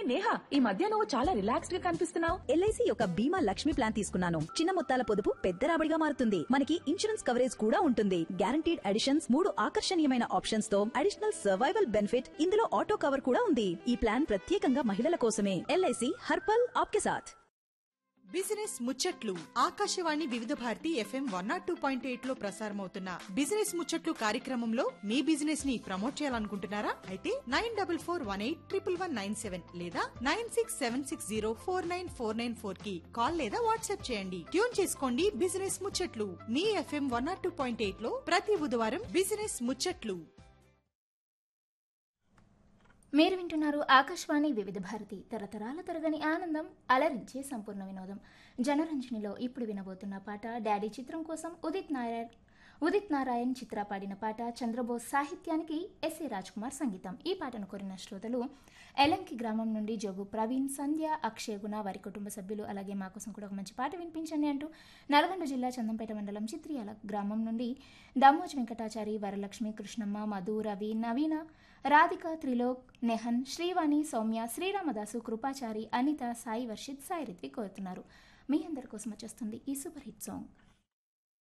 నేహా ఈ మధ్య నువ్వు చాలా రిలాక్స్డ్ గా కనిపిస్తున్నావు ఎల్ఐసి యొక్క బీమా లక్ష్మి ప్లాన్ తీసుకున్నాను చిన్న మొత్తాల పొదుపు పెద్ద రాబడిగా మారుతుంది మనకి ఇన్సూరెన్స్ కవరేజ్ కూడా ఉంటుంది గ్యారంటీడ్ అడిషన్స్ మూడు ఆకర్షణీయమైన ఆప్షన్స్ తో అడిషనల్ సర్వైవల్ బెనిఫిట్ ఇందులో ఆటో కవర్ కూడా ఉంది ఈ ప్లాన్ ప్రత్యేకంగా మహిళల కోసమే ఎల్ఐసి హర్పల్ ఆప్కే సాథ్ బిజినెస్ ముచ్చట్లు Akashvani Vividh Bharati FM one not two point eight లో ప్రసారమవుతున్న బిజినెస్ ముచ్చట్లు కార్యక్రమంలో మీ బిజినెస్ ని ప్రమోట్ చేయాలనుకుంటున్నారా అయితే nine double four one eight triple one nine seven లేదా nine six seven six zero four nine four nine four కి కాల్ లేదా వాట్సాప్ చేయండి ట్యూన్ చేసుకోండి బిజినెస్ ముచ్చట్లు మీ FM one not two point eight లో ప్రతి బుధవారం బిజినెస్ ముచ్చట్లు మీరు వింటున్నారు ఆకాశవాణి వివిధ భారతి తరతరాల తరగని ఆనందం అలరించే సంపూర్ణ వినోదం జనరంజనిలో ఇప్పుడు వినబోతున్న పాట డాడీ చిత్రం కోసం ఉదిత్ నారాయణ్ ఉదిత్ నారాయణ్ చిత్ర పాడిన పాట చంద్రబోస్ సాహిత్యానికి ఎస్ఏ రాజ్ కుమార్ సంగీతం ఈ పాటను కోరిన శ్రోతలు ఎలంకి గ్రామం నుండి జోగు ప్రవీణ్ సంధ్య అక్షయ్ గుణ వారి కుటుంబ సభ్యులు అలాగే మా కోసం కూడా ఒక మంచి పాట వినిపించండి అంటూ నల్గొండ జిల్లా చందంపేట మండలం చిత్రియాల గ్రామం నుండి దామోజ్ వెంకటాచారి వరలక్ష్మి కృష్ణమ్మ మధు రవి నవీన రాధిక త్రిలోక్ నెహన్ శ్రీవాణి సౌమ్య శ్రీరామదాసు కృపాచారి అనిత సాయి వర్షిత్ సాయి రిత్వి కోరుతున్నారు మీ అందరి కోసం వచ్చేస్తుంది ఈ సూపర్ హిట్ సాంగ్